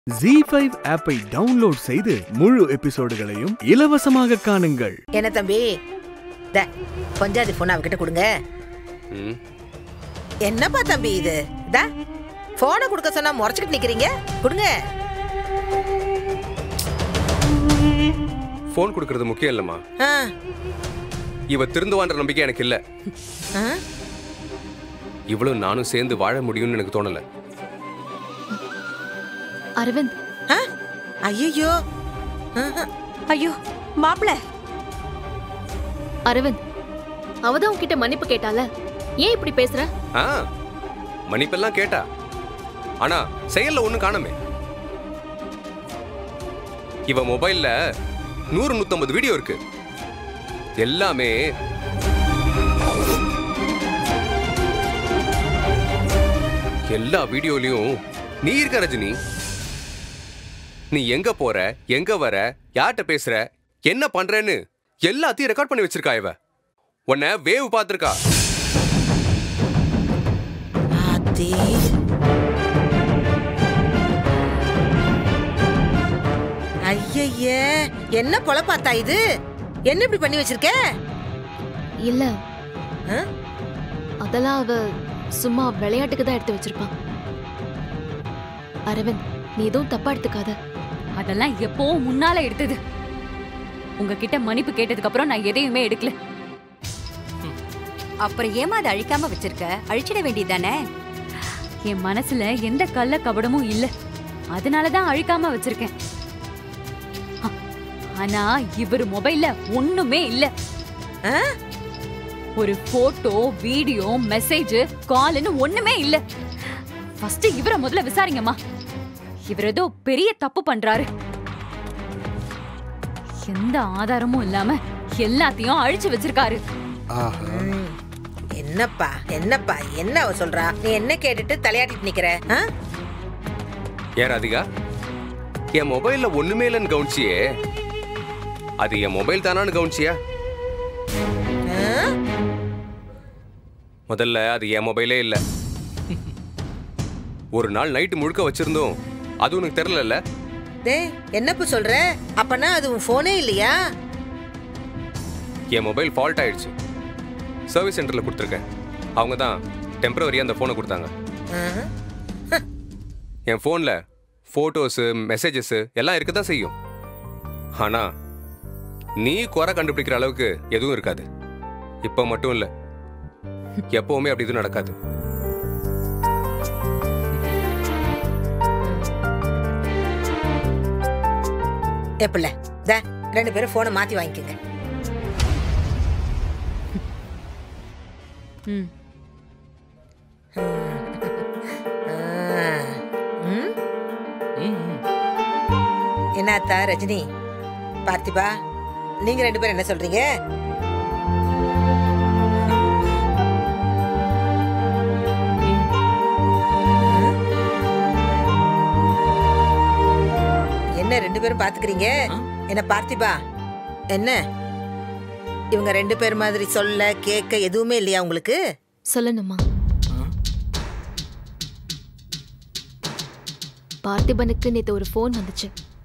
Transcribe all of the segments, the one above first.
G five ஆப்பை download செய்து முழு எபிசோடுகளையும் இலவசமாக காணுங்கள் என்ன தம்பி த கொஞ்சாதி ஃபோன் அவகிட்ட கொடுங்க ம் என்னப்பா தம்பி இது த ஃபோனை கொடுக்க சொன்னா முறைச்சிக்கிட்டு நிக்கிறீங்க கொடுங்க ஃபோன் கொடுக்கறது முக்கியம் இல்லைம்மா ஆ, இவ திருந்துவான்ற நம்பிக்கை எனக்கு இல்ல ஆ, இவளும் நானும் சேர்ந்து வாழ முடியும்னு எனக்கு தோணல அரவிந்த் ஆ, ஐயையோ ஆஹா. ஐயோ மாப்பிள அரவிந்த் அவதான் உன்கிட்ட மன்னிப்பு கேட்டால ஏன் இப்படி பேசுற ஆ மன்னிப்பெல்லாம் கேட்டா ஆனா செயல்ல ஒண்ணும் காணமே இவ மொபைல்ல நூறு நூத்தம்பது வீடியோ இருக்கு எல்லாமே எல்லா வீடியோலயும் நீ இருக்க ரஜினி நீ எங்க போற எங்க வர யார்கிட்ட பேசுற என்ன பண்றேன்னு எல்லாத்தையும் ரெக்கார்ட் பண்ணி வச்சிருக்கா இவ உன்னை வேவ் பார்த்திருக்கா ஆத்தி. ஐயையே என்ன பொழப்பாத்தா இது என்ன இப்படி பண்ணி வச்சிருக்க இல்ல ஆ? அதெல்லாம் அவ சும்மா விளையாட்டுக்கு தான் எடுத்து வச்சிருப்பான் அரவிந்த் நீ எதுவும் தப்பா எடுத்துக்காத அதெல்லாம் எப்போ முன்னால எடுத்தது உங்ககிட்ட மன்னிப்பு கேட்டதுக்கு அப்புறம் நான் எதையுமே எடுக்கல அப்புறம் ஏமா அதை அழிக்காம வச்சிருக்க அழிச்சிட வேண்டியதானே என் மனசுல எந்த கள்ள கபடமும் இல்ல அதனாலதான் அழிக்காம வச்சிருக்கேன் ஆ- ஆனா இவர் மொபைல்ல ஒண்ணுமே இல்ல ஆ? ஒரு போட்டோ வீடியோ மெசேஜ் கால்னு ஒண்ணுமே இல்ல ஃபர்ஸ்ட் இவரை முதல்ல விசாரிங்கம்மா இவர் ஏதோ பெரிய தப்பு பண்றாரு எந்த ஆதாரமும் இல்லாம எல்லாத்தையும் அழிச்சு வச்சிருக்காரு ம். என்னப்பா என்னப்பா என்ன அவ சொல்றா நீ என்ன கேட்டுட்டு தலையாட்டிட்டு நிக்கிற ஆ? ஏன் ராதிகா என் மொபைல்ல ஒண்ணுமே இல்லைன்னு கவனிச்சியே அது என் மொபைல் தானான்னு கவனிச்சியா ஆ? முதல்ல அது என் மொபைலே இல்ல ஒரு நாள் நைட்டு முழுக்க வச்சிருந்தோம் அது உனக்கு தெரியல டேய் என்னப்பா சொல்ற அப்பனா அது உன் போனே இல்லையா என் மொபைல் ஃபால்ட் ஆயிடுச்சு சர்வீஸ் சென்டர்ல கொடுத்துருக்கேன் அவங்க தான் டெம்பரவரியாக அந்த ஃபோனை கொடுத்தாங்க ஆஹா. என் ஃபோனில் ஃபோட்டோஸு மெசேஜஸ் எல்லாம் இருக்க தான் செய்யும் ஆனா நீ குறை கண்டுபிடிக்கிற அளவுக்கு எதுவும் இருக்காது இப்போ மட்டும் இல்லை எப்பவுமே அப்படி எதுவும் நடக்காது எப்பல த ரெண்டு பேரும் போனை மாத்தி வாங்கிக்கோங்க ம் ஆ. ம்? என்னத்தா ரஜினி பார்த்திபா நீங்க ரெண்டு பேரும் என்ன சொல்றீங்க என்ன ரெண்டு பேரும் பாத்துக்கிறீங்க என்ன பார்த்திபா என்ன இவங்க ரெண்டு பேர் மாதிரி சொல்ல கேட்க எதுவுமே இல்லையா உங்களுக்கு சொல்லணுமா பார்த்திபனுக்கு நேத்து ஒரு ஃபோன் வந்துச்சு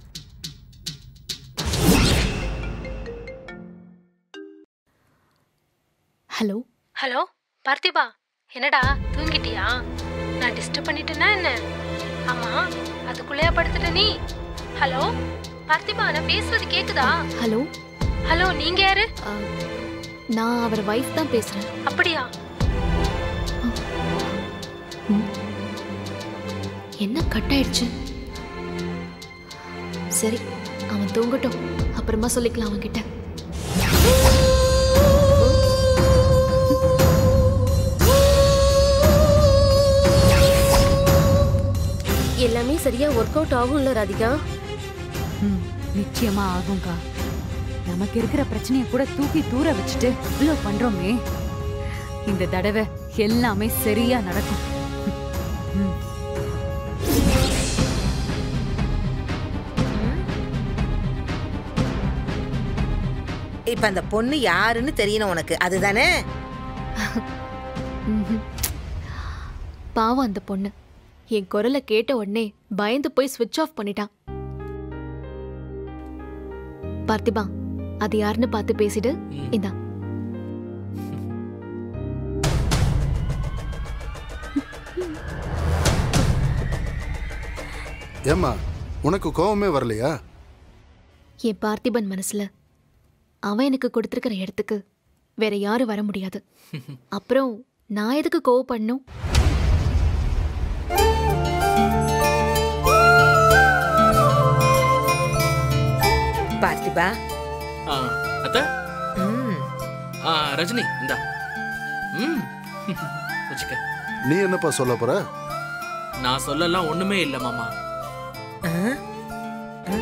ஹலோ ஹலோ பார்த்திபா என்னடா தூங்கிட்டியா நான் டிஸ்டர்ப் பண்ணிட்டேனா என்ன ஆமா அதுக்குள்ளேயா படுத்துட்ட நீ ஹலோ பார்த்திபா நான் பேசுறது கேக்குதா ஹலோ ஹலோ நீங்க யாரு ஆ, நான் அவர் வைஃப் தான் பேசுறேன் அப்படியா என்ன கட் ஆயிடுச்சு சரி அவன் தூங்கட்டும் அப்புறமா சொல்லிக்கலாம் அவன்கிட்ட எல்லாமே சரியா ஒர்க் அவுட் ஆகும்ல ராதிகா ம், நிச்சயமா ஆகும்க்கா நமக்கு இருக்கிற பிரச்சனைய கூட தூக்கி தூர வச்சுட்டு இவ்வளோ பண்றோமே இந்த தடவை எல்லாமே சரியா நடக்கும் ம், இப்ப அந்த பொண்ணு யாருன்னு தெரியணும் உனக்கு அதுதானே ம்ஹும். பாவம் அந்த பொண்ணு என் குரலை கேட்ட உடனே பயந்து போய் ஸ்விட்ச் ஆஃப் பண்ணிட்டான் பார்த்திபா அது யாருன்னு பார்த்து பேசிட்டு இந்தா ஏம்மா உனக்கு கோவமே வரலையா என் பார்த்திபன் மனசுல அவன் எனக்கு கொடுத்திருக்கிற இடத்துக்கு வேற யாரும் வர முடியாது அப்புறம் நான் எதுக்கு கோவப்படணும் பார்த்திபா ஆ, அத்தை ம் ஆ, ரஜினி இந்தா ம் வச்சுக்க நீ என்னப்பா சொல்ல போற நான் சொல்லலாம் ஒண்ணுமே இல்ல மாமா ஆ? ஆ?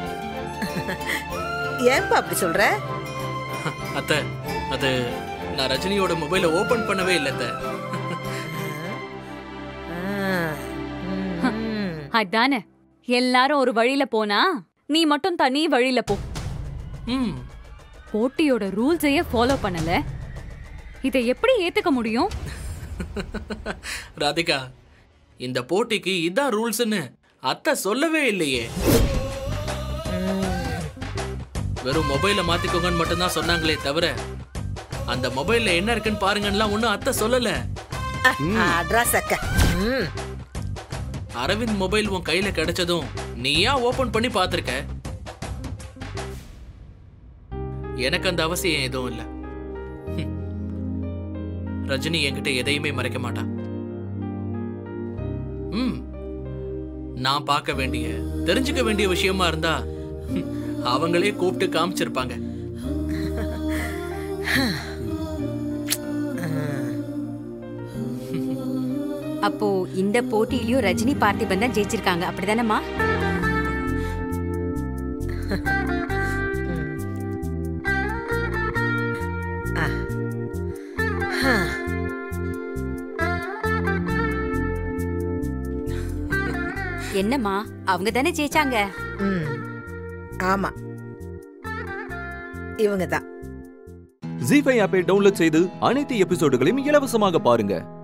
ஏன்பா அப்படி சொல்ற அத்தை அது நான் ரஜினியோட மொபைலை ஓபன் பண்ணவே இல்ல அத்தை ஆ. ம். அதானே எல்லாரும் ஒரு வழியில போனா நீ மட்டும் தனி வழியில போ ம் போட்டியோட ரூல்ஸையே ஃபாலோ பண்ணல இதை எப்படி ஏத்துக்க முடியும் ராதிகா இந்த போட்டிக்கு இதான் ரூல்ஸ்னு அத்தை சொல்லவே இல்லையே வெறும் மொபைலை மாத்திக்கோங்கன்னு மட்டும்தான் சொன்னாங்களே தவிர அந்த மொபைல்ல என்ன இருக்குன்னு பாருங்கன்னா ஒன்னும் அத்தை சொல்லல அட்ரா சக்க ம் அரவிந்த் மொபைல் உன் கையில கிடைச்சதும் நீயா ஓபன் பண்ணி பார்த்திருக்க எனக்கு அந்த அவசியம் எதுவும் இல்ல ஹம். ரஜினி என்கிட்ட எதையுமே மறைக்க மாட்டா ம் நான் பார்க்க வேண்டிய தெரிஞ்சுக்க வேண்டிய விஷயமா இருந்தா ஹம், அவங்களே கூப்பிட்டு காமிச்சிருப்பாங்க அப்போ இந்த போட்டியிலயும் ரஜினி பார்த்திபன் தான் ஜெயிச்சிருக்காங்க அப்படிதானம்மா என்னம்மா அவங்க தானே ஜெயிச்சாங்க ம் ஆமா இவங்க தான் ஜி ஃபைவ் ஆப்பை டவுன்லோட் செய்து அனைத்து எபிசோடுகளையும் இலவசமாக பாருங்க